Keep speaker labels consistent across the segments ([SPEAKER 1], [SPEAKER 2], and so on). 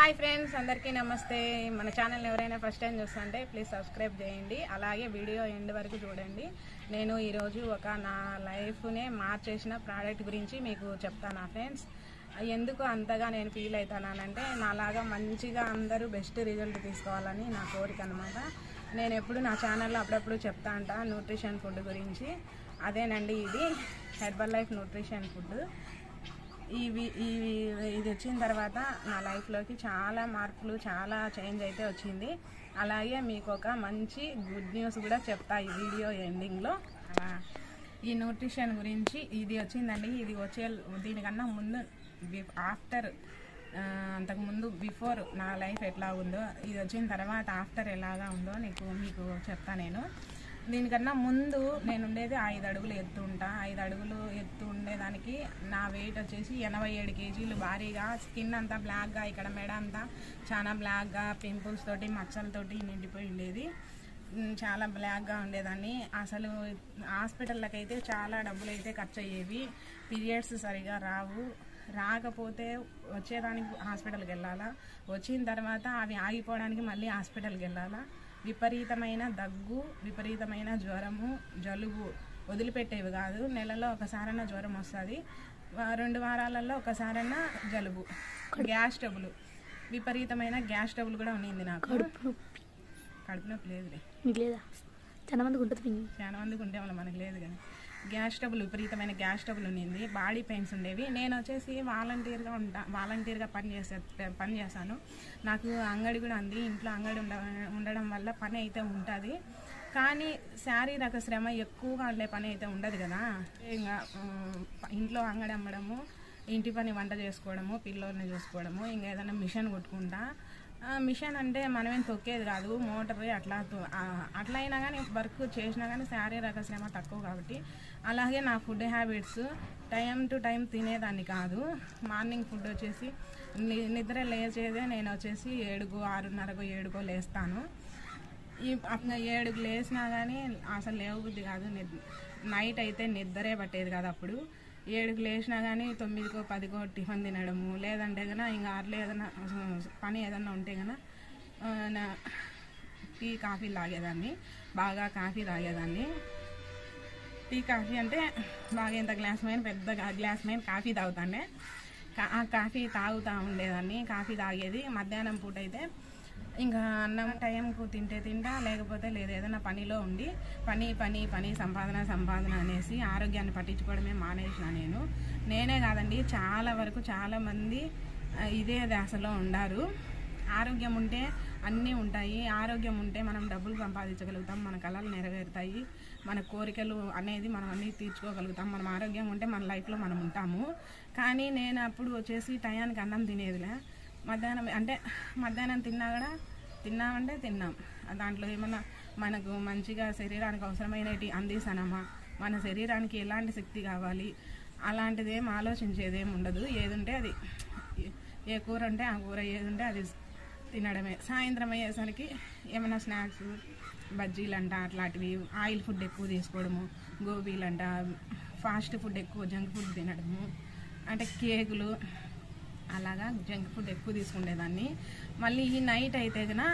[SPEAKER 1] Hi friends అందరికీ నమస్తే మన ఛానల్ ఎవరైనా ఫస్ట్ టైం చూస్తుంటే ప్లీజ్ సబ్స్క్రైబ్ చేయండి అలాగే వీడియో ఎండ్ వరకు చూడండి నేను ఈరోజు ఒక నా లైఫ్నే మార్చేసిన ప్రోడక్ట్ గురించి మీకు చెప్తాను ఫ్రెండ్స్ ఎందుకు అంతగా నేను ఫీల్ అవుతానంటే నాలాగా మంచిగా అందరూ బెస్ట్ రిజల్ట్ తీసుకోవాలని నా కోరిక అనమాట నేను ఎప్పుడు నా ఛానల్లో అప్పుడప్పుడు చెప్తా అంట న్యూట్రిషన్ ఫుడ్ గురించి అదేనండి ఇది హెర్బల్ లైఫ్ న్యూట్రిషన్ ఫుడ్ ఇవి ఇవి ఇది వచ్చిన తర్వాత నా లైఫ్లోకి చాలా మార్పులు చాలా చేంజ్ అయితే వచ్చింది అలాగే మీకు ఒక మంచి గుడ్ న్యూస్ కూడా చెప్తా ఈ వీడియో ఎండింగ్లో అలా ఈ న్యూట్రిషన్ గురించి ఇది వచ్చిందండి ఇది వచ్చే దీనికన్నా ముందు ఆఫ్టర్ అంతకుముందు బిఫోర్ నా లైఫ్ ఎట్లా ఉందో ఇది వచ్చిన తర్వాత ఆఫ్టర్ ఎలాగా ఉందో నీకు మీకు చెప్తా నేను దీనికన్నా ముందు నేను ఉండేది ఐదు అడుగులు ఎత్తు ఉంటా ఐదు అడుగులు ఎత్తు ఉండేదానికి నా వెయిట్ వచ్చేసి ఎనభై ఏడు కేజీలు భారీగా స్కిన్ అంతా బ్లాక్గా ఇక్కడ మెడ అంతా చాలా బ్లాక్గా పింపుల్స్ తోటి మచ్చలతోటి నిండిపోయి ఉండేది ఉమ్, చాలా బ్లాక్గా ఉండేదాన్ని అసలు హాస్పిటల్కి అయితే చాలా డబ్బులు అయితే ఖర్చు అయ్యేవి పీరియడ్స్ సరిగా రావు రాకపోతే వచ్చేదానికి హాస్పిటల్కి వెళ్ళాలా వచ్చిన తర్వాత అవి ఆగిపోవడానికి మళ్ళీ హాస్పిటల్కి వెళ్ళాలా విపరీతమైన దగ్గు విపరీతమైన జ్వరము జలుబు వదిలిపెట్టేవి కాదు నెలలో ఒకసారన్నా జ్వరం వస్తుంది రెండు వారాలలో ఒకసారన్నా జలుబు గ్యాస్ ట్రబుల్ విపరీతమైన గ్యాస్ ట్రబుల్ కూడా ఉండింది నాకు
[SPEAKER 2] కడుపు నొప్పి
[SPEAKER 1] కడుపు నొప్పి లేదులే
[SPEAKER 2] మీకు లేదా చాలా మందికి ఉంటుంది పిన్ని.
[SPEAKER 1] చాలా మందికి ఉండే వాళ్ళు మనకు లేదు కానీ గ్యాస్ ట్రబుల్ విపరీతమైన గ్యాస్ ట్రబుల్ ఉండింది బాడీ పెయిన్స్ ఉండేవి నేను వచ్చేసి వాలంటీర్గా ఉంటా వాలంటీర్గా పని చేసే పని చేశాను నాకు అంగడి కూడా ఉంది ఇంట్లో అంగడి ఉండ ఉండడం వల్ల పని అయితే ఉంటుంది కానీ శారీరక శ్రమ ఎక్కువగా ఉండే పని అయితే ఉండదు కదా ఇంకా ఉమ్, ఇంట్లో అంగడి అమ్మడము ఇంటి పని వంట చేసుకోవడము పిల్లోని చూసుకోవడము ఇంకా ఏదైనా మిషన్ కొట్టుకుంటా ఆ, మిషన్ అంటే మనమేం తొక్కేది కాదు మోటార్ అట్లా తొ- ఆ, అట్లా అయినా కానీ వర్క్ చేసినా కానీ శారీరక శ్రమ తక్కువ కాబట్టి అలాగే నా food habits time to time తినేదాన్ని కాదు మార్నింగ్ ఫుడ్ వచ్చేసి ని- నిద్ర లేచేదే నేను వచ్చేసి ఏడుగు ఆరున్నరకు ఏడుగో లేస్తాను ఈ అప్పుడు ఏడుకు లేచినా కానీ అసలు లేవబుద్ధి కాదు నిద్- నైట్ అయితే నిద్రే పట్టేది కాదు అప్పుడు ఏడుకు లేచినా కానీ తొమ్మిదికో పదికో టిఫిన్ తినడము లేదంటే కన్నా ఇంకా అట్లా ఏదైనా అసలు పని ఏదైనా ఉంటే కన్నా ఆ, నా- టీ కాఫీ తాగేదాన్ని బాగా కాఫీ తాగేదాన్ని టీ కాఫీ అంటే బాగా ఇంత గ్లాస్ మీద పెద్ద గ్లాస్ మీద కాఫీ తాగుతానే కా- ఆ కాఫీ తాగుతూ ఉండేదాన్ని కాఫీ తాగేది మధ్యాహ్నం పూట అయితే ఇంకా అన్నం టైంకు తింటే తింటా లేకపోతే లేదు ఏదైనా పనిలో ఉండి పని పని పని సంపాదన సంపాదన అనేసి ఆరోగ్యాన్ని పట్టించుకోవడమే మానేసిన నేను నేనే కాదండి చాలా వరకు చాలామంది ఆ, ఇదే ధ్యాసలో ఉండారు ఆరోగ్యం ఉంటే అన్నీ ఉంటాయి ఆరోగ్యం ఉంటే మనం డబ్బులు సంపాదించగలుగుతాం మన కళలు నెరవేరుతాయి మన కోరికలు అనేది మనం అన్నీ తీర్చుకోగలుగుతాం మనం ఆరోగ్యం ఉంటే మన లైఫ్లో మనం ఉంటాము కానీ నేను అప్పుడు వచ్చేసి టయానికి అన్నం తినేదిలే మధ్యాహ్నం అంటే మధ్యాహ్నం తిన్నా కూడా తిన్నామంటే తిన్నాం దాంట్లో ఏమన్నా మనకు మంచిగా శరీరానికి అవసరమైనవి అందిస్తానమ్మా మన శరీరానికి ఎలాంటి శక్తి కావాలి అలాంటిది ఏం ఆలోచించేది ఏం ఉండదు ఏది ఉంటే అది ఏ కూర ఉంటే ఆ కూర ఏది ఉంటే అది తినడమే సాయంత్రం అయ్యేసరికి ఏమైనా స్నాక్స్ బజ్జీలంట అట్లాంటివి ఆయిల్ ఫుడ్ ఎక్కువ తీసుకోవడము గోబీలంట ఫాస్ట్ ఫుడ్ ఎక్కువ జంక్ ఫుడ్ తినడము అంటే కేకులు అలాగా జంక్ ఫుడ్ ఎక్కువ తీసుకునేదాన్ని మళ్ళీ ఈ నైట్ అయితే కన్నా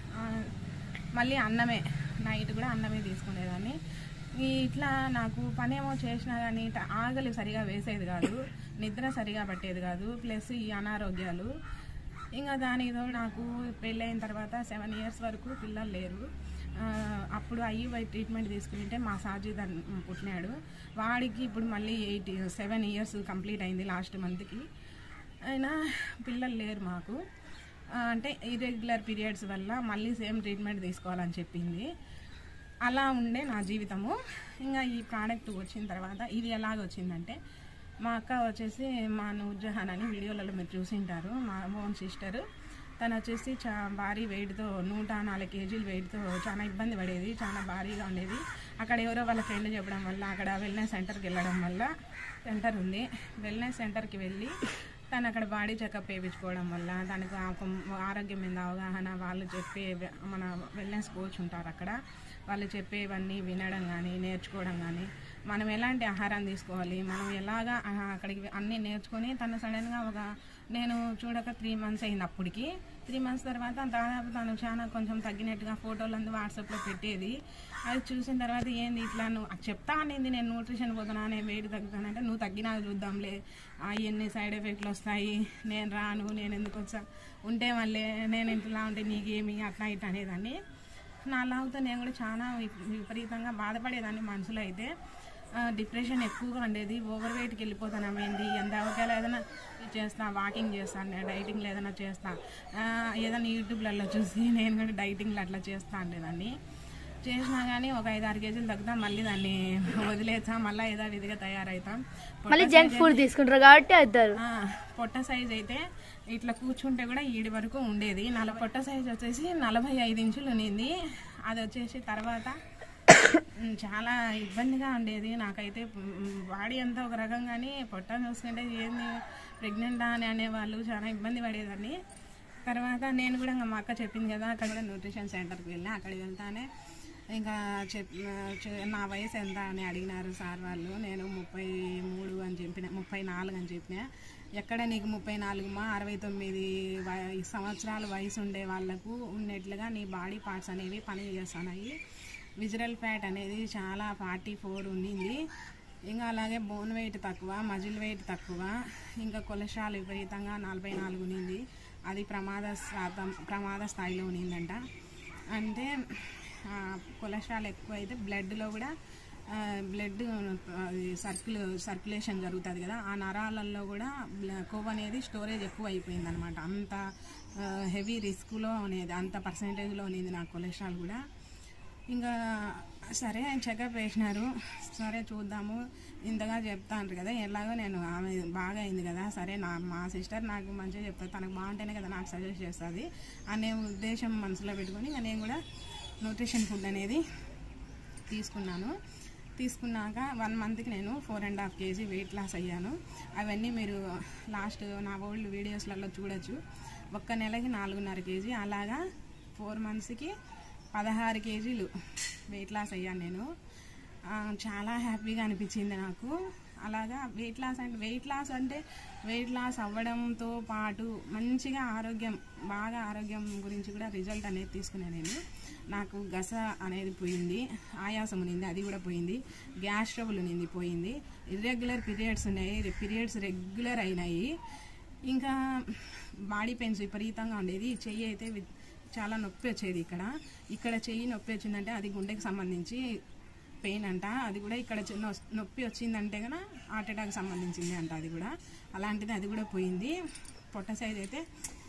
[SPEAKER 1] మళ్ళీ అన్నమే నైట్ కూడా అన్నమే తీసుకునేదాన్ని ఈ ఇట్లా నాకు పనేమో చేసినా కానీ ట- ఆకలి సరిగా వేసేది కాదు నిద్ర సరిగా పట్టేది కాదు ప్లస్ ఈ అనారోగ్యాలు ఇంకా దానితో నాకు పెళ్ళైన తర్వాత సెవెన్ ఇయర్స్ వరకు పిల్లలు లేరు ఆ, అప్పుడు ఐయుఐ ట్రీట్మెంట్ తీసుకుంటే మా సాజిద్ అన్- పుట్టినాడు వాడికి ఇప్పుడు మళ్ళీ ఎయిట్ సెవెన్ ఇయర్స్ కంప్లీట్ అయింది లాస్ట్ మంత్కి అయినా పిల్లలు లేరు మాకు ఆ, అంటే ఇర్రెగ్యులర్ పీరియడ్స్ వల్ల మళ్ళీ సేమ్ ట్రీట్మెంట్ తీసుకోవాలని చెప్పింది అలా ఉండే నా జీవితము ఇంకా ఈ ప్రోడక్ట్ వచ్చిన తర్వాత ఇది ఎలాగ వచ్చిందంటే మా అక్క వచ్చేసి మా నూర్జహాన్ అని వీడియోలలో మీరు చూసింటారు మా ఓన్ సిస్టర్ తను వచ్చేసి చా భారీ వెయిట్తో నూట నాలుగు కేజీలు వెయిట్తో చాలా ఇబ్బంది పడేది చాలా భారీగా ఉండేది అక్కడ ఎవరో వాళ్ళ ఫ్రెండ్ చెప్పడం వల్ల అక్కడ వెల్నెస్ సెంటర్కి వెళ్ళడం వల్ల సెంటర్ ఉంది వెల్నెస్ సెంటర్కి వెళ్ళి తను అక్కడ బాడీ చెకప్ వేయించుకోవడం వల్ల దానికి ఆ ఒక ఆరోగ్యం మీద అవగాహన వాళ్ళు చెప్పే వె- మన వెల్నెస్ కోచ్ ఉంటారు అక్కడ వాళ్ళు చెప్పేవన్నీ వినడం కానీ నేర్చుకోవడం కానీ మనం ఎలాంటి ఆహారం తీసుకోవాలి మనం ఎలాగా ఆ, అక్కడికి అన్నీ నేర్చుకొని తను సడన్గా ఒక నేను చూడక త్రీ మంత్స్ అయింది అప్పటికి త్రీ మంత్స్ తర్వాత దాదాపు తను చాలా కొంచెం తగ్గినట్టుగా ఫోటోలు అందు వాట్సాప్లో పెట్టేది అది చూసిన తర్వాత ఏంది ఇట్లా నువ్వు అది చెప్తా అనేది నేను న్యూట్రిషన్ పోతున్నా నేను వెయిట్ తగ్గుతానంటే నువ్వు తగ్గినా చూద్దాంలే అవన్నీ సైడ్ ఎఫెక్ట్లు వస్తాయి నేను రాను నేను ఎందుకు వచ్చా ఉంటే మళ్ళీ నేను ఇంట్లో ఉంటే నీకేమి అట్లా ఇట్లా అనేదాన్ని నా లావుతో నేను కూడా చాలా విప- విపరీతంగా బాధపడేదాన్ని మనసులో అయితే ఆ, డిప్రెషన్ ఎక్కువగా ఉండేది ఓవర్ వెయిట్కి వెళ్ళిపోతాను ఏంటి ఎంత ఒకవేళ ఏదైనా ఇది చేస్తా వాకింగ్ చేస్తాను నేను డైటింగ్లో ఏదైనా చేస్తా ఆ, ఏదైనా యూట్యూబ్లలో చూసి నేను కూడా డైటింగ్లో అట్లా చేస్తా ఉండేదాన్ని చేసినా కానీ ఒక ఐదు ఆరు కేజీలు తగ్గుతా మళ్ళీ దాన్ని వదిలేసా మళ్ళీ ఏదో విధిగా తయారవుతాం
[SPEAKER 2] మళ్ళీ జంక్ ఫుడ్ తీసుకుంటారు కాబట్టి అవుతారు
[SPEAKER 1] ఆ, పొట్ట సైజ్ అయితే ఇట్లా కూర్చుంటే కూడా ఈడి వరకు ఉండేది నల పొట్ట సైజ్ వచ్చేసి నలభై ఐదు ఇంచులు ఉన్నింది అది వచ్చేసి తర్వాత ఉమ్, చాలా ఇబ్బందిగా ఉండేది నాకైతే బాడీ అంతా ఒక రకంగానే పొట్ట చూసుకుంటే ఏంది ప్రెగ్నెంటా అని అనేవాళ్ళు చాలా ఇబ్బంది పడేదాన్ని తర్వాత నేను కూడా ఇంకా మా అక్క చెప్పింది కదా అక్కడ కూడా న్యూట్రిషన్ సెంటర్కి వెళ్ళి అక్కడికి వెళ్తానే ఇంకా చెప్ చె- నా వయసు ఎంత అని అడిగినారు సార్ వాళ్ళు నేను ముప్పై మూడు అని చెప్పిన ముప్పై నాలుగు అని చెప్పిన ఎక్కడ నీకు ముప్పై నాలుగు మా అరవై తొమ్మిది వయ- సంవత్సరాల వయసు ఉండే వాళ్ళకు ఉన్నట్లుగా నీ బాడీ పార్ట్స్ అనేవి పని చేస్తున్నాయి విజరల్ ఫ్యాట్ అనేది చాలా ఫార్టీ ఫోర్ ఉండింది ఇంకా అలాగే బోన్ వెయిట్ తక్కువ మజిల్ వెయిట్ తక్కువ ఇంకా కొలెస్ట్రాల్ విపరీతంగా నలభై నాలుగు ఉన్నింది అది ప్రమాద శాతం ప్రమాద స్థాయిలో ఉన్నిందంట అంటే ఆ, కొలెస్ట్రాల్ ఎక్కువ అయితే బ్లడ్లో కూడా ఆ, బ్లడ్ అది సర్క్యుల్ సర్క్యులేషన్ జరుగుతుంది కదా ఆ నరాలలో కూడా బ్ల- కొవ్వు అనేది స్టోరేజ్ ఎక్కువ అయిపోయింది అనమాట అంత హెవీ రిస్క్లో అనేది అంత పర్సంటేజ్లో ఉన్నది నా కొలెస్ట్రాల్ కూడా ఇంకా సరే ఆయన చెకప్ వేసినారు సరే చూద్దాము ఇంతగా చెప్తాను కదా ఎలాగో నేను ఆమె బాగా అయింది కదా సరే నా మా సిస్టర్ నాకు మంచిగా చెప్తుంది తనకు బాగుంటేనే కదా నాకు సజెస్ట్ చేస్తుంది అనే ఉద్దేశం మనసులో పెట్టుకొని ఇంకా నేను కూడా న్యూట్రిషన్ ఫుడ్ అనేది తీసుకున్నాను తీసుకున్నాక వన్ మంత్కి నేను four and half kg weight loss అయ్యాను అవన్నీ మీరు లాస్ట్ నా ఓల్డ్ వీడియోస్లలో చూడొచ్చు ఒక్క నెలకి నాలుగున్నర కేజీ అలాగా ఫోర్ మంత్స్కి పదహారు కేజీలు వెయిట్ లాస్ అయ్యాను నేను ఆ, చాలా హ్యాపీగా అనిపించింది నాకు అలాగా వెయిట్ లాస్ అంటే వెయిట్ లాస్ అంటే వెయిట్ లాస్ అవ్వడంతో పాటు మంచిగా ఆరోగ్యం బాగా ఆరోగ్యం గురించి కూడా రిజల్ట్ అనేది తీసుకున్నాను నేను నాకు గస అనేది పోయింది ఆయాసం ఉన్నింది అది కూడా పోయింది గ్యాస్ ట్రబుల్ ఉన్నింది పోయింది ఇర్రెగ్యులర్ పీరియడ్స్ ఉన్నాయి పీరియడ్స్ రెగ్యులర్ అయినాయి ఇంకా బాడీ పెయిన్స్ విపరీతంగా ఉండేది ఈ చెయ్యి అయితే వి- చాలా నొప్పి వచ్చేది ఇక్కడ ఇక్కడ చెయ్యి నొప్పి వచ్చిందంటే అది గుండెకి సంబంధించి పెయిన్ అంట అది కూడా ఇక్కడ చిన్న నొప్పి వచ్చిందంటే కనుక హార్ట్ అటాక్ సంబంధించింది అంట అది కూడా అలాంటిది అది కూడా పోయింది పొట్ట సైజ్ అయితే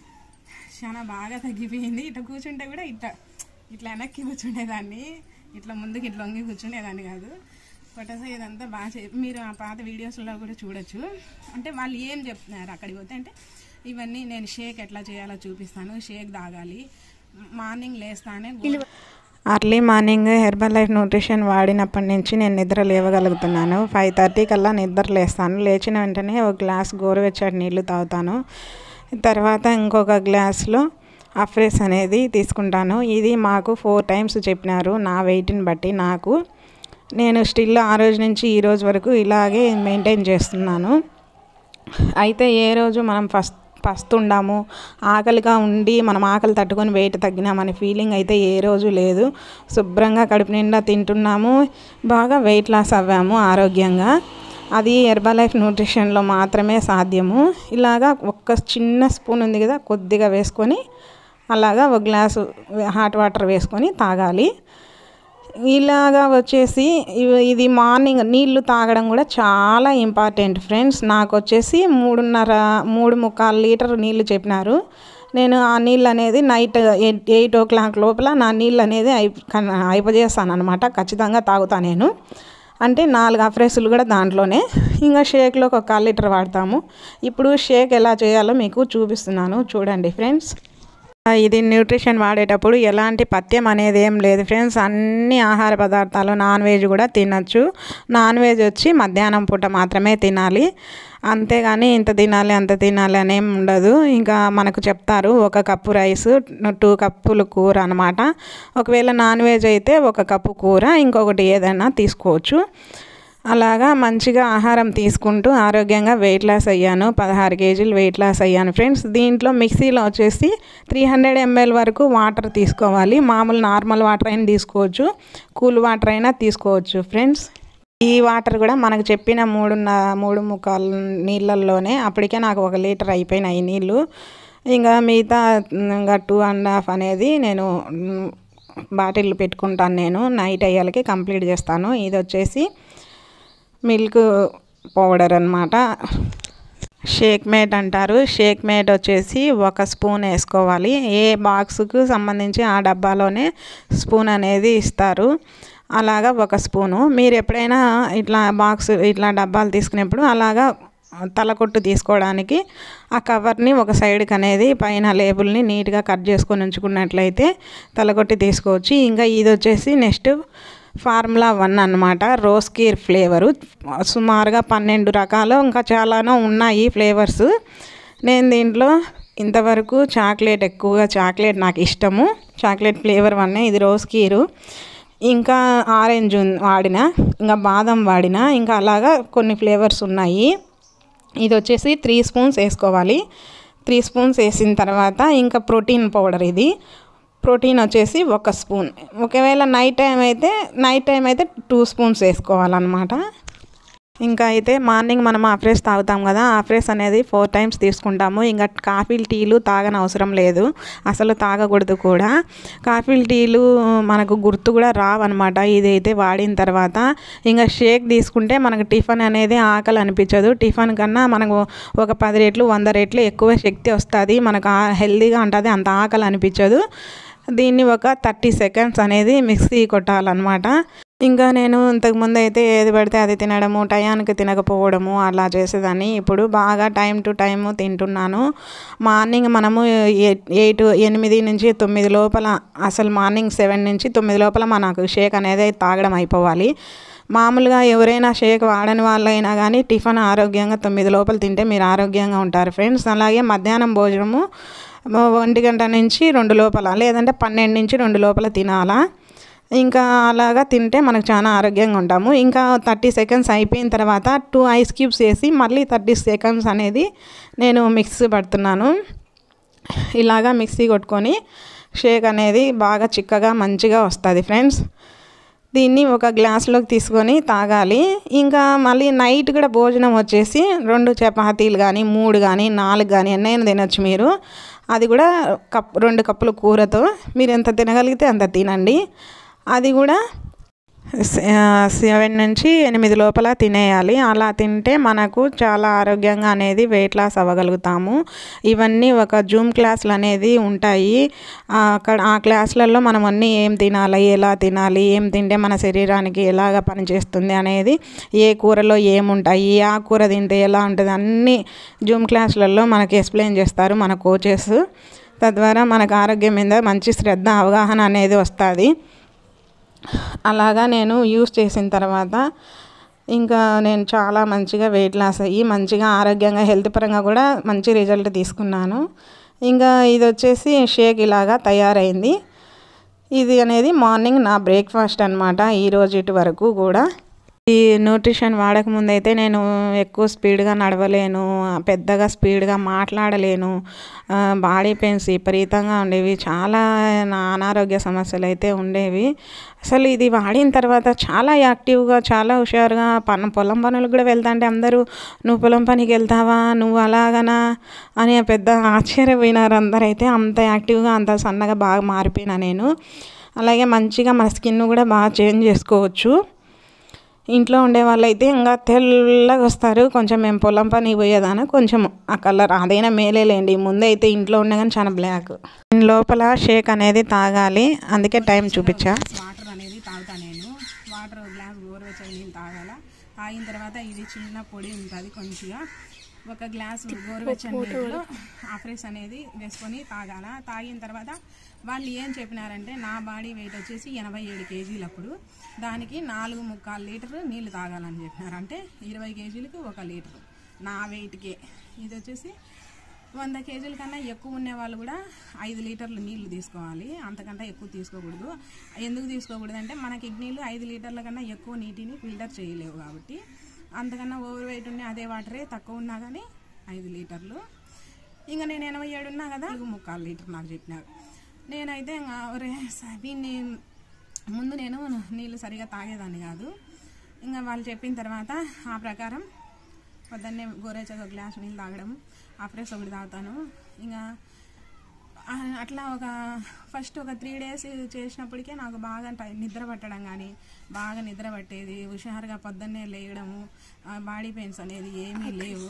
[SPEAKER 1] చాలా బాగా తగ్గిపోయింది ఇట్లా కూర్చుంటే కూడా ఇట్లా ఇట్లా వెనక్కి కూర్చుండేదాన్ని ఇట్లా ముందుకు ఇట్లా వంగి కూర్చుండేదాన్ని కాదు పొట్ట సైజ్ అంతా బాగా చే- మీరు ఆ పాత వీడియోస్లో కూడా చూడొచ్చు అంటే వాళ్ళు ఏం చెప్తున్నారు అక్కడికి పోతే అంటే ఇవన్నీ నేను షేక్ ఎట్లా చేయాలో చూపిస్తాను షేక్ తాగాలి మార్నింగ్ లేస్తానే గో-
[SPEAKER 3] early morning Herbalife nutrition వాడినప్పటి నుంచి నేను నిద్ర లేవగలుగుతున్నాను ఫైవ్ థర్టీ కల్లా నిద్ర లేస్తాను లేచిన వెంటనే ఒక గ్లాస్ గోరువెచ్చటి నీళ్లు తాగుతాను తర్వాత ఇంకొక గ్లాస్లో అఫ్రెస్ అనేది తీసుకుంటాను ఇది మాకు ఫోర్ టైమ్స్ చెప్పినారు నా వెయిట్ని బట్టి నాకు నేను స్టిల్ ఆ రోజు నుంచి ఈ రోజు వరకు ఇలాగే మెయింటైన్ చేస్తున్నాను అయితే ఏ రోజు మనం ఫస్ట్ ఫస్ట్ ఉండాము ఆకలిగా ఉండి మనం ఆకలి తట్టుకొని వెయిట్ తగ్గినామనే ఫీలింగ్ అయితే ఏ రోజు లేదు శుభ్రంగా కడుపు నిండా తింటున్నాము బాగా వెయిట్ లాస్ అవ్వాము ఆరోగ్యంగా అది హెర్బల్ లైఫ్ న్యూట్రిషన్లో మాత్రమే సాధ్యము ఇలాగా ఒక్క చిన్న స్పూన్ ఉంది కదా కొద్దిగా వేసుకొని అలాగా ఒక గ్లాసు హాట్ వాటర్ వేసుకొని తాగాలి ఇలాగా వచ్చేసి ఇవి- ఇది మార్నింగ్ నీళ్లు తాగడం కూడా చాలా ఇంపార్టెంట్ ఫ్రెండ్స్ నాకు వచ్చేసి మూడున్నర మూడు ముక్కాలు లీటర్ నీళ్లు చెప్పినారు నేను ఆ నీళ్ళు అనేది night eight eight o'clock లోపల నా నీళ్ళు అనేది అయి అయిపోజేస్తాను అనమాట ఖచ్చితంగా తాగుతా నేను అంటే నాలుగు అఫ్రెస్లు కూడా దాంట్లోనే ఇంకా షేక్లోకి ఒక కాల్ లీటర్ వాడతాము ఇప్పుడు షేక్ ఎలా చేయాలో మీకు చూపిస్తున్నాను చూడండి ఫ్రెండ్స్ ఆ, ఇది న్యూట్రిషన్ వాడేటప్పుడు ఎలాంటి పథ్యం అనేది ఏం లేదు ఫ్రెండ్స్ అన్ని ఆహార పదార్థాలు నాన్ వెజ్ కూడా తినచ్చు నాన్ వెజ్ వచ్చి మధ్యాహ్నం పూట మాత్రమే తినాలి అంతేగాని ఇంత తినాలి అంత తినాలి అనేం ఉండదు ఇంకా మనకు చెప్తారు ఒక కప్పు రైస్ టూ కప్పులు కూర అనమాట ఒకవేళ నాన్ వెజ్ అయితే ఒక కప్పు కూర ఇంకొకటి ఏదైనా తీసుకోవచ్చు అలాగా మంచిగా ఆహారం తీసుకుంటూ ఆరోగ్యంగా వెయిట్ లాస్ అయ్యాను పదహారు కేజీలు వెయిట్ లాస్ అయ్యాను ఫ్రెండ్స్ దీంట్లో మిక్సీలో వచ్చేసి త్రీ హండ్రెడ్ ఎంఎల్ వరకు వాటర్ తీసుకోవాలి మామూలు నార్మల్ వాటర్ అయినా తీసుకోవచ్చు కూల్ వాటర్ అయినా తీసుకోవచ్చు ఫ్రెండ్స్ ఈ వాటర్ కూడా మనకు చెప్పిన మూడు మూడు ముక్కాలు నీళ్ళల్లోనే అప్పటికే నాకు ఒక లీటర్ అయిపోయినాయి నీళ్ళు ఇంకా మిగతా ఇంకా టూ అండ్ హాఫ్ అనేది నేను బాటిల్ పెట్టుకుంటాను నేను నైట్ అయ్యాలకి కంప్లీట్ చేస్తాను ఇది వచ్చేసి మిల్క్ పౌడర్ అనమాట షేక్ మేట్ అంటారు షేక్ మేట్ వచ్చేసి ఒక స్పూన్ వేసుకోవాలి ఏ బాక్స్కు సంబంధించి ఆ డబ్బాలోనే స్పూన్ అనేది ఇస్తారు అలాగా ఒక స్పూను మీరు ఎప్పుడైనా ఇట్లా బాక్స్ ఇట్లా డబ్బాలు తీసుకునేప్పుడు అలాగా తలకొట్టు తీసుకోవడానికి ఆ కవర్ని ఒక సైడ్కి అనేది పైన లేబుల్ని నీట్గా కట్ చేసుకొని ఉంచుకున్నట్లయితే తలకొట్టి తీసుకోవచ్చు ఇంకా ఇది వచ్చేసి నెక్స్ట్ ఫార్ములా వన్ అనమాట రోస్ కీర్ ఫ్లేవరు సుమారుగా పన్నెండు రకాలు ఇంకా చాలానో ఉన్నాయి ఫ్లేవర్స్ నేను దీంట్లో ఇంతవరకు చాక్లెట్ ఎక్కువగా చాక్లెట్ నాకు ఇష్టము చాక్లెట్ ఫ్లేవర్ వన్ ఇది రోస్ కీరు ఇంకా ఆరెంజ్ వాడిన ఇంకా బాదం వాడిన ఇంకా అలాగా కొన్ని ఫ్లేవర్స్ ఉన్నాయి ఇది వచ్చేసి త్రీ స్పూన్స్ వేసుకోవాలి త్రీ స్పూన్స్ వేసిన తర్వాత ఇంకా ప్రోటీన్ పౌడర్ ఇది ప్రోటీన్ వచ్చేసి ఒక స్పూన్ ఒకవేళ నైట్ టైం అయితే నైట్ టైం అయితే టూ స్పూన్స్ వేసుకోవాలన్నమాట ఇంకా అయితే మార్నింగ్ మనం ఆఫ్రెస్ తాగుతాం కదా ఆఫ్రెస్ అనేది ఫోర్ టైమ్స్ తీసుకుంటాము ఇంకా కాఫీలు టీలు తాగని అవసరం లేదు అసలు తాగకూడదు కూడా కాఫీలు టీలు మనకు గుర్తు కూడా రావన్నమాట ఇదైతే వాడిన తర్వాత ఇంకా షేక్ తీసుకుంటే మనకు టిఫిన్ అనేది ఆకలి అనిపించదు టిఫిన్ కన్నా మనకు ఒక పది రెట్లు వంద రెట్లు ఎక్కువ శక్తి వస్తుంది మనకు హెల్తీగా ఉంటుంది అంత ఆకలి అనిపించదు దీన్ని ఒక థర్టీ సెకండ్స్ అనేది మిక్సీ కొట్టాలన్నమాట ఇంకా నేను ఇంతకుముందు అయితే ఏది పడితే అది తినడము టయానికి తినకపోవడము అలా చేసేదాన్ని ఇప్పుడు బాగా టైం టు టైం తింటున్నాను మార్నింగ్ మనము ఎయిట్ ఎనిమిది నుంచి తొమ్మిది లోపల అసలు మార్నింగ్ సెవెన్ నుంచి తొమ్మిది లోపల మనకు షేక్ అనేది తాగడం అయిపోవాలి మామూలుగా ఎవరైనా షేక్ వాడని వాళ్ళైనా కానీ టిఫిన్ ఆరోగ్యంగా తొమ్మిది లోపల తింటే మీరు ఆరోగ్యంగా ఉంటారు ఫ్రెండ్స్ అలాగే మధ్యాహ్నం భోజనము ఒంటి గంట నుంచి రెండు లోపల లేదంటే పన్నెండు నుంచి రెండు లోపల తినాలా ఇంకా అలాగా తింటే మనకు చాలా ఆరోగ్యంగా ఉంటాము ఇంకా థర్టీ సెకండ్స్ అయిపోయిన తర్వాత టూ ఐస్ క్యూబ్స్ వేసి మళ్ళీ థర్టీ సెకండ్స్ అనేది నేను మిక్సీ పడుతున్నాను ఇలాగా మిక్సీ కొట్టుకొని షేక్ అనేది బాగా చిక్కగా మంచిగా వస్తుంది ఫ్రెండ్స్ దీన్ని ఒక గ్లాస్లోకి తీసుకొని తాగాలి ఇంకా మళ్ళీ నైట్ కూడా భోజనం వచ్చేసి రెండు చపాతీలు కానీ మూడు కానీ నాలుగు కానీ ఎన్నైనా తినొచ్చు మీరు అది కూడా కప్ రెండు కప్పుల కూరతో మీరు ఎంత తినగలిగితే అంత తినండి అది కూడా సెవెన్ నుంచి ఎనిమిది లోపల తినేయాలి అలా తింటే మనకు చాలా ఆరోగ్యంగా అనేది వెయిట్ లాస్ అవ్వగలుగుతాము ఇవన్నీ ఒక జూమ్ క్లాసులు అనేది ఉంటాయి అక్కడ ఆ క్లాసులలో మనం అన్నీ ఏం తినాలి ఎలా తినాలి ఏం తింటే మన శరీరానికి ఎలాగ పనిచేస్తుంది అనేది ఏ కూరలో ఏముంటాయి ఆ కూర తింటే ఎలా ఉంటుంది అన్నీ జూమ్ క్లాసులలో మనకి ఎక్స్ప్లెయిన్ చేస్తారు మన కోచెస్ తద్వారా మనకు ఆరోగ్యం మీద మంచి శ్రద్ధ అవగాహన అనేది వస్తుంది అలాగా నేను యూస్ చేసిన తర్వాత ఇంకా నేను చాలా మంచిగా వెయిట్ లాస్ అయ్యి మంచిగా ఆరోగ్యంగా హెల్త్ పరంగా కూడా మంచి రిజల్ట్ తీసుకున్నాను ఇంకా ఇది వచ్చేసి షేక్ ఇలాగా తయారైంది ఇది అనేది మార్నింగ్ నా బ్రేక్ఫాస్ట్ అనమాట ఈ రోజు ఇటు వరకు కూడా ఈ న్యూట్రిషన్ వాడకముందు అయితే నేను ఎక్కువ స్పీడ్గా నడవలేను పెద్దగా స్పీడ్గా మాట్లాడలేను బాడీ పెయిన్స్ విపరీతంగా ఉండేవి చాలా నా అనారోగ్య సమస్యలు అయితే ఉండేవి అసలు ఇది వాడిన తర్వాత చాలా యాక్టివ్గా చాలా హుషారుగా పని పొలం పనులకు కూడా వెళ్తాంటే అందరూ నువ్వు పొలం పనికి వెళ్తావా నువ్వు అలాగనా అని పెద్ద ఆశ్చర్యపోయినారు అందరైతే అంత యాక్టివ్గా అంత సన్నగా బాగా మారిపోయినా నేను అలాగే మంచిగా మన స్కిన్ కూడా బాగా చేంజ్ చేసుకోవచ్చు ఇంట్లో ఉండే వాళ్ళైతే ఇంకా తెల్లగా వస్తారు కొంచెం మేము పొలం పని పోయేదాన కొంచెం ఆ కలర్ అదైనా మేలేలేండి ముందే అయితే ఇంట్లో ఉండే కానీ చాలా బ్లాక్ లోపల షేక్ అనేది తాగాలి అందుకే టైం చూపించా
[SPEAKER 1] వాటర్ అనేది తాగుతా నేను వాటర్ గ్లాస్ గోరువెచ్చని నీళ్ళు తాగాల తాగిన తర్వాత ఇది చిన్న పొడి ఉంటుంది కొంచెంగా ఒక గ్లాస్ గోరువెచ్చని నీళ్ళు ఆఫ్రెస్ అనేది వేసుకొని తాగాల తాగిన తర్వాత వాళ్ళు ఏం చెప్పినారంటే నా బాడీ వెయిట్ వచ్చేసి ఎనభై ఏడు కేజీలు అప్పుడు దానికి నాలుగు ముక్కాలు లీటర్ నీళ్ళు తాగాలని చెప్పినారు అంటే ఇరవై కేజీలకి ఒక లీటర్ నా వెయిట్కే ఇది వచ్చేసి వంద కేజీల కన్నా ఎక్కువ ఉండే వాళ్ళు కూడా ఐదు లీటర్లు నీళ్లు తీసుకోవాలి అంతకంటే ఎక్కువ తీసుకోకూడదు ఎందుకు తీసుకోకూడదు అంటే మన కిడ్నీలు ఐదు లీటర్ల కన్నా ఎక్కువ నీటిని ఫిల్టర్ చేయలేవు కాబట్టి అంతకన్నా ఓవర్ వెయిట్ ఉండే అదే వాటరే తక్కువ ఉన్నా కానీ ఐదు లీటర్లు ఇంకా నేను ఎనభై ఏడు ఉన్నా కదా నాలుగు ముక్కాలు లీటర్ నాకు చెప్పినారు నేనైతే ఇంకా ఒరే స- వీన్ని ముందు నేను నీళ్ళు సరిగా తాగేదాన్ని కాదు ఇంకా వాళ్ళు చెప్పిన తర్వాత ఆ ప్రకారం పొద్దున్నే గోరేచగా ఒక గ్లాస్ నీళ్ళు తాగడం ఆ ఫ్రెష్ ఒకటి తాగుతాను ఇంకా ఆ, అట్లా ఒక ఫస్ట్ ఒక త్రీ డేస్ చేసినప్పటికే నాకు బాగా టై- నిద్ర పట్టడం కానీ బాగా నిద్ర పట్టేది హుషారుగా పొద్దున్నే లేయడము బాడీ పెయిన్స్ అనేది ఏమీ లేవు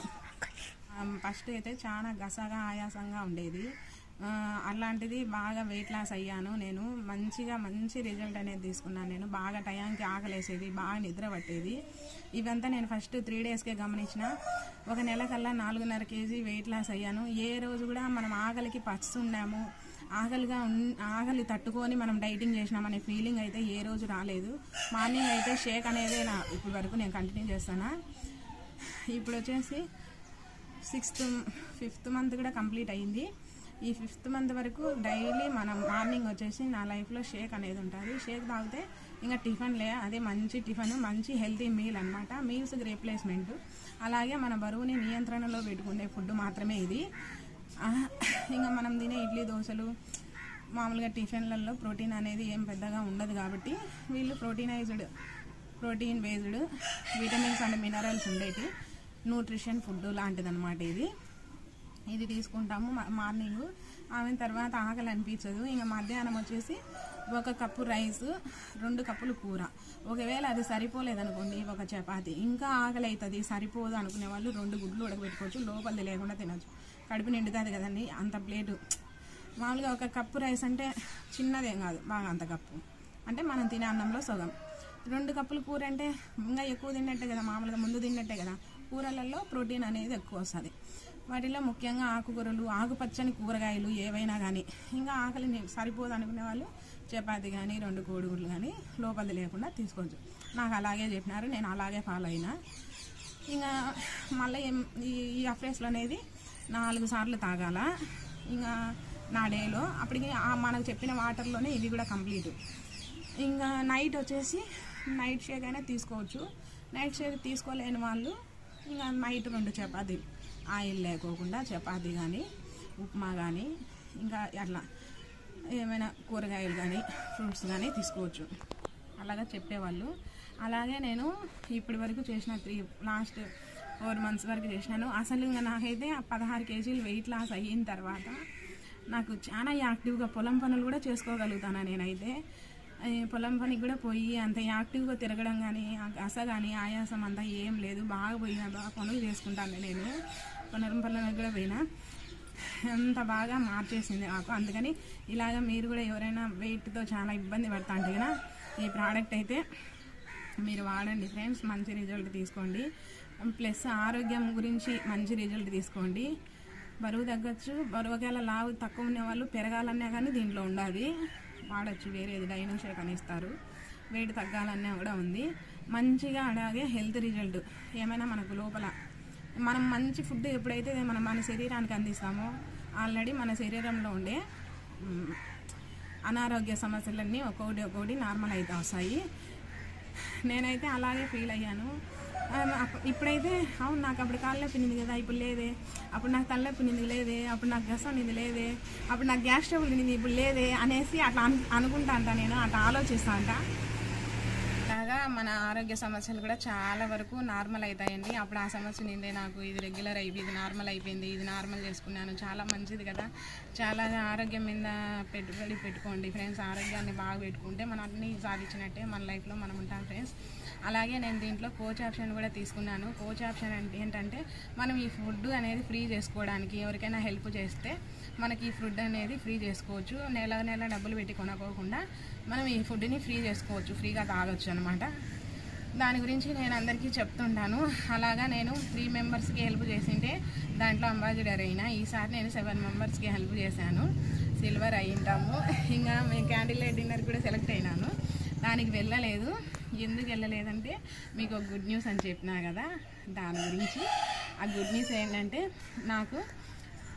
[SPEAKER 1] ఫస్ట్ అయితే చాలా గసగా ఆయాసంగా ఉండేది ఆ, అలాంటిది బాగా వెయిట్ లాస్ అయ్యాను నేను మంచిగా మంచి రిజల్ట్ అనేది తీసుకున్నాను నేను బాగా టయానికి ఆకలేసేది బాగా నిద్ర పట్టేది ఇవంతా నేను ఫస్ట్ త్రీ డేస్కే గమనించిన ఒక నెల కల్లా నాలుగున్నర కేజీ వెయిట్ లాస్ అయ్యాను ఏ రోజు కూడా మనం ఆకలికి పచ్చున్నాము ఆకలిగా ఉన్ ఆకలి తట్టుకొని మనం డైటింగ్ చేసినామనే ఫీలింగ్ అయితే ఏ రోజు రాలేదు మార్నింగ్ అయితే షేక్ అనేది నా ఇప్పుడు వరకు నేను కంటిన్యూ చేస్తాను ఇప్పుడు వచ్చేసి సిక్స్త్ ఫిఫ్త్ మంత్ కూడా కంప్లీట్ అయింది ఈ ఫిఫ్త్ మంత్ వరకు డైలీ మనం మార్నింగ్ వచ్చేసి నా లైఫ్లో షేక్ అనేది ఉంటుంది షేక్ తాగితే ఇంకా టిఫిన్ లే అదే మంచి టిఫిన్ మంచి హెల్తీ మీల్ అనమాట మీల్స్కి రీప్లేస్మెంట్ అలాగే మన బరువుని నియంత్రణలో పెట్టుకునే ఫుడ్ మాత్రమే ఇది ఆ, ఇంకా మనం తినే ఇడ్లీ దోశలు మామూలుగా టిఫిన్లలో ప్రోటీన్ అనేది ఏం పెద్దగా ఉండదు కాబట్టి వీళ్ళు proteinized protein based vitamins and minerals ఉండేటి న్యూట్రిషన్ ఫుడ్ లాంటిదన్నమాట ఇది ఇది తీసుకుంటాము మా- మార్నింగ్ ఆమె తర్వాత ఆకలి అనిపించదు ఇంకా మధ్యాహ్నం వచ్చేసి ఒక కప్పు రైస్ రెండు కప్పులు కూర ఒకవేళ అది సరిపోలేదనుకోండి ఒక చపాతి ఇంకా ఆకలి అవుతుంది సరిపోదు అనుకునే వాళ్ళు రెండు గుడ్లు ఉడకబెట్టుకోవచ్చు లోపలిది లేకుండా తినొచ్చు కడుపు నిండుతుంది కదండి అంత ప్లేటు మామూలుగా ఒక కప్పు రైస్ అంటే చిన్నదేం కాదు బాగా అంత కప్పు అంటే మనం తినే అన్నంలో సగం రెండు కప్పులు కూర అంటే ఇంకా ఎక్కువ తిన్నట్టే కదా మామూలుగా ముందు తిన్నట్టే కదా కూరలలో ప్రోటీన్ అనేది ఎక్కువ వస్తుంది వాటిలో ముఖ్యంగా ఆకుకూరలు ఆకుపచ్చని కూరగాయలు ఏవైనా కానీ ఇంకా ఆకలి ని- సరిపోదు అనుకునే వాళ్ళు చపాతి కానీ రెండు కోడిగుడ్లు కానీ లోపలిది లేకుండా తీసుకోవచ్చు నాకు అలాగే చెప్పినారు నేను అలాగే ఫాలో అయినా ఇంకా మళ్ళీ ఏం ఈ ఈ అఫ్రేస్లు అనేది నాలుగు సార్లు తాగాల ఇంకా నా డేలో అప్పటికి ఆ మనకు చెప్పిన వాటర్లోనే ఇది కూడా కంప్లీట్ ఇంకా నైట్ వచ్చేసి నైట్ షేక్ అయినా తీసుకోవచ్చు నైట్ షేక్ తీసుకోలేని వాళ్ళు ఇంకా నైట్ రెండు చపాతీలు ఆయిల్ లేకోకుండా చపాతీ కానీ ఉప్మా కానీ ఇంకా అట్లా ఏమైనా కూరగాయలు కానీ ఫ్రూట్స్ కానీ తీసుకోవచ్చు అలాగా చెప్పేవాళ్ళు అలాగే నేను ఇప్పటి వరకు చేసిన త్రీ లాస్ట్ ఫోర్ మంత్స్ వరకు చేసినాను అసలు ఇంకా నాకైతే ఆ పదహారు కేజీలు వెయిట్ లాస్ అయిన తర్వాత నాకు చాలా యాక్టివ్గా పొలం పనులు కూడా చేసుకోగలుగుతాను నేనైతే ఈ పొలం పనికి కూడా పోయి అంత యాక్టివ్గా తిరగడం కానీ అస కానీ ఆయాసం అంతా ఏం లేదు బాగా పోయినా బాగా పనులు చేసుకుంటాను నేను పొలం పనులకు కూడా పోయినా అంత బాగా మార్చేసింది నాకు అందుకని ఇలాగ మీరు కూడా ఎవరైనా వెయిట్తో చాలా ఇబ్బంది పడతా అంటే కదా ఈ ప్రోడక్ట్ అయితే మీరు వాడండి ఫ్రెండ్స్ మంచి రిజల్ట్ తీసుకోండి ప్లస్ ఆరోగ్యం గురించి మంచి రిజల్ట్ తీసుకోండి బరువు తగ్గచ్చు బరువు ఒకవేళ లావు తక్కువ ఉన్న వాళ్ళు పెరగాలన్నా కానీ దీంట్లో ఉండాలి వాడచ్చు వేరేది డైనో షేక్ అని ఇస్తారు వెయిట్ తగ్గాలన్నా కూడా ఉంది మంచిగా అలాగే హెల్త్ రిజల్ట్ ఏమైనా మనకు లోపల మనం మంచి ఫుడ్ ఎప్పుడైతే మనం మన శరీరానికి అందిస్తామో ఆల్రెడీ మన శరీరంలో ఉండే మ్, అనారోగ్య సమస్యలన్నీ ఒక్కొక్కటి ఒక్కొక్కటి నార్మల్ అయితే వస్తాయి నేనైతే అలాగే ఫీల్ అయ్యాను ఆ, అప్ప- ఇప్పుడైతే అవును నాకు అప్పుడు కాళ్ళ పిన్నింది కదా ఇప్పుడు లేదే అప్పుడు నాకు తల్ల పిన్నింది లేదే అప్పుడు నాకు గసం నింది లేదే అప్పుడు నాకు గ్యాస్ ట్రబుల్ నింది ఇప్పుడు లేదే అనేసి అట్లా అను అనుకుంటా అంట నేను అట్లా ఆలోచిస్తా అంట అలాగా మన ఆరోగ్య సమస్యలు కూడా చాలా వరకు నార్మల్ అవుతాయండి అప్పుడు ఆ సమస్య నిండే నాకు ఇది రెగ్యులర్ అయిపోయి ఇది నార్మల్ అయిపోయింది ఇది నార్మల్ చేసుకున్నాను చాలా మంచిది కదా చాలా ఆరోగ్యం మీద పెట్టుబడి పెట్టుకోండి ఫ్రెండ్స్ ఆరోగ్యాన్ని బాగా పెట్టుకుంటే మనం అన్ని సాధించినట్టే మన లైఫ్లో మనం ఉంటాం ఫ్రెండ్స్ అలాగే నేను దీంట్లో కోచ్ ఆప్షన్ కూడా తీసుకున్నాను కోచ్ ఆప్షన్ అంటే ఏంటంటే మనం ఈ ఫుడ్ అనేది ఫ్రీ చేసుకోవడానికి ఎవరికైనా హెల్ప్ చేస్తే మనకి ఈ ఫుడ్ అనేది ఫ్రీ చేసుకోవచ్చు నెల నెల డబ్బులు పెట్టి కొనుక్కోకుండా మనం ఈ ఫుడ్ని ఫ్రీ చేసుకోవచ్చు ఫ్రీగా తాగొచ్చు అనమాట దాని గురించి నేను అందరికీ చెప్తుంటాను అలాగా నేను త్రీ మెంబర్స్కి హెల్ప్ చేసింటే దాంట్లో అంబాసిడర్ అయినా ఈసారి నేను సెవెన్ మెంబర్స్కి హెల్ప్ చేశాను సిల్వర్ అయ్యింటాము ఇంకా మేము క్యాండిల్ లైట్ డిన్నర్ కూడా సెలెక్ట్ అయినాను దానికి వెళ్ళలేదు ఎందుకు వెళ్ళలేదంటే మీకు ఒక గుడ్ న్యూస్ అని చెప్పినా కదా దాని గురించి ఆ గుడ్ న్యూస్ ఏంటంటే నాకు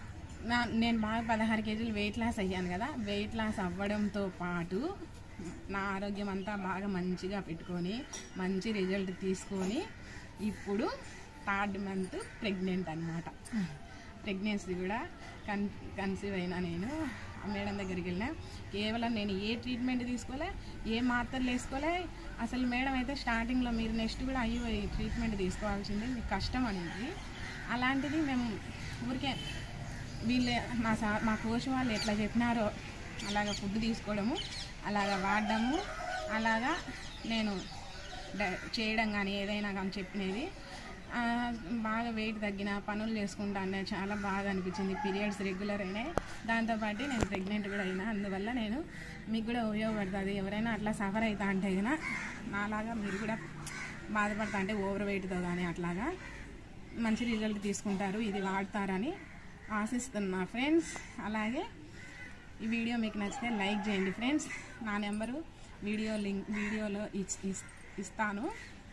[SPEAKER 1] నా నేను బాగా పదహారు కేజీలు వెయిట్ లాస్ అయ్యాను కదా వెయిట్ లాస్ అవ్వడంతో పాటు నా ఆరోగ్యం అంతా బాగా మంచిగా పెట్టుకొని మంచి రిజల్ట్ తీసుకొని ఇప్పుడు థర్డ్ మంత్ ప్రెగ్నెంట్ అనమాట ప్రెగ్నెన్సీ కూడా కన్ కన్సీవ్ అయినా నేను ఆ మేడం దగ్గరికి వెళ్ళినా కేవలం నేను ఏ ట్రీట్మెంట్ తీసుకోలే ఏ మాత్రలు వేసుకోలే అసలు మేడం అయితే స్టార్టింగ్లో మీరు నెక్స్ట్ కూడా అయ్యో ఈ ట్రీట్మెంట్ తీసుకోవాల్సింది మీకు కష్టం అనేది అలాంటిది మేము ఊరికే వీళ్ళే మా సా మా కోచ్ వాళ్ళు ఎట్లా చెప్పినారో అలాగ ఫుడ్ తీసుకోవడము అలాగ వాడడము అలాగా నేను డ- చేయడం కానీ ఏదైనా కానీ చెప్పినది ఆ, బాగా వెయిట్ తగ్గిన పనులు చేసుకుంటాను చాలా బాగా అనిపించింది పీరియడ్స్ రెగ్యులర్ అయినాయి దాంతోపాటు నేను ప్రెగ్నెంట్ కూడా అయినా అందువల్ల నేను మీకు కూడా ఉపయోగపడుతుంది ఎవరైనా అట్లా సఫర్ అవుతా అంటే కనుక నాలాగా మీరు కూడా బాధపడతా అంటే ఓవర్ వెయిట్తో కానీ అట్లాగా మంచి రిజల్ట్ తీసుకుంటారు ఇది వాడతారని ఆశిస్తున్నా ఫ్రెండ్స్ అలాగే ఈ వీడియో మీకు నచ్చితే లైక్ చేయండి ఫ్రెండ్స్ నా నెంబరు వీడియో లింక్ వీడియోలో ఇచ్- ఇస్- ఇస్తాను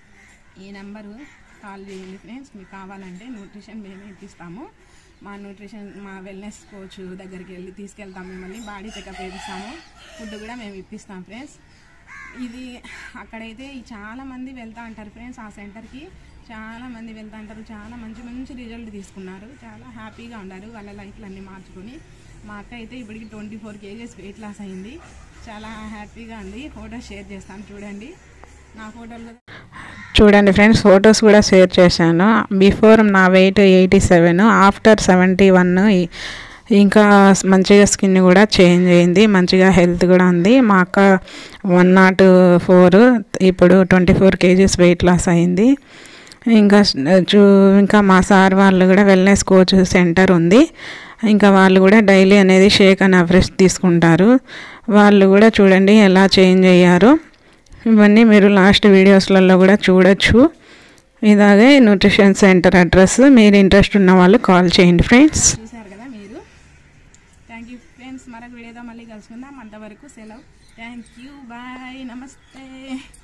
[SPEAKER 1] ఈ నెంబరు కాల్ చేయండి ఫ్రెండ్స్ మీకు కావాలంటే న్యూట్రిషన్ మేము ఇప్పిస్తాము మా న్యూట్రిషన్ మా వెల్నెస్ కోచ్ దగ్గరికి వెళ్ళి తీసుకెళ్తాం మిమ్మల్ని బాడీ చెకప్ వేపిస్తాము ఫుడ్ కూడా మేము ఇప్పిస్తాం ఫ్రెండ్స్ ఇది అక్కడైతే ఈ చాలా మంది వెళ్తా అంటారు ఫ్రెండ్స్ ఆ సెంటర్కి చాలా మంది వెళ్తా అంటారు చాలా మంచి మంచి రిజల్ట్ తీసుకున్నారు చాలా హ్యాపీగా ఉన్నారు వాళ్ళ లైఫ్లు అన్నీ మార్చుకొని మా అక్క అయితే ఇప్పటికి twenty four kgs weight loss అయింది చాలా హ్యాపీగా ఉంది ఫోటో షేర్ చేస్తాను చూడండి నా ఫోటోలు కూడా
[SPEAKER 3] చూడండి ఫ్రెండ్స్ ఫొటోస్ కూడా షేర్ చేశాను బిఫోర్ నా weight eighty seven after seventy one ఇంకా మంచిగా స్కిన్ కూడా చేంజ్ అయింది మంచిగా హెల్త్ కూడా ఉంది మా అక్క వన్ నాట్ ఫోర్ ఇప్పుడు twenty four kgs weight loss అయింది ఇంకా స్- చూ ఇంకా మా సార్ వాళ్ళు కూడా వెల్నెస్ కోచ్ సెంటర్ ఉంది ఇంకా వాళ్ళు కూడా డైలీ అనేది షేక్ అండ్ అఫ్రెష్ తీసుకుంటారు వాళ్ళు కూడా చూడండి ఎలా చేంజ్ అయ్యారు ఇవన్నీ మీరు లాస్ట్ వీడియోస్లలో కూడా చూడొచ్చు ఇలాగే న్యూట్రిషన్ సెంటర్ అడ్రస్ మీరు ఇంట్రెస్ట్ ఉన్న వాళ్ళు కాల్ చేయండి ఫ్రెండ్స్
[SPEAKER 1] చూశారు కదా మీరు థ్యాంక్ యూ ఫ్రెండ్స్ మరొక వీడియోతో మళ్ళీ కలుసుకుందాం అంతవరకు సెలవు థ్యాంక్ యూ బాయ్ నమస్తే